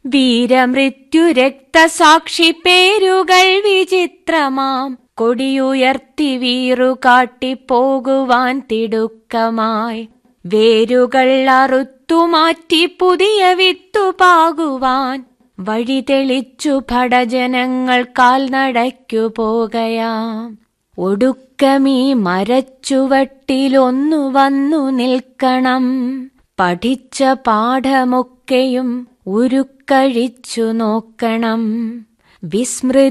വീരമൃത്യു രക്തസാക്ഷി പേരുകൾ വിചിത്രമാം കൊടിയുയർത്തി വീറു കാട്ടിപ്പോകുവാൻ തിടുക്കമായി വേരുകൾ അറുത്തുമാറ്റി പുതിയ വിത്തു പാകുവാൻ വഴി തെളിച്ചു ഭടജനങ്ങൾ കാൽനടയ്ക്കു പോകയാം ഒടുക്കമീ മരച്ചുവട്ടിലൊന്നു വന്നു നിൽക്കണം പഠിച്ച പാഠമൊക്കെയും ഉരുക്കഴിച്ചു നോക്കണം വിസ്മൃതി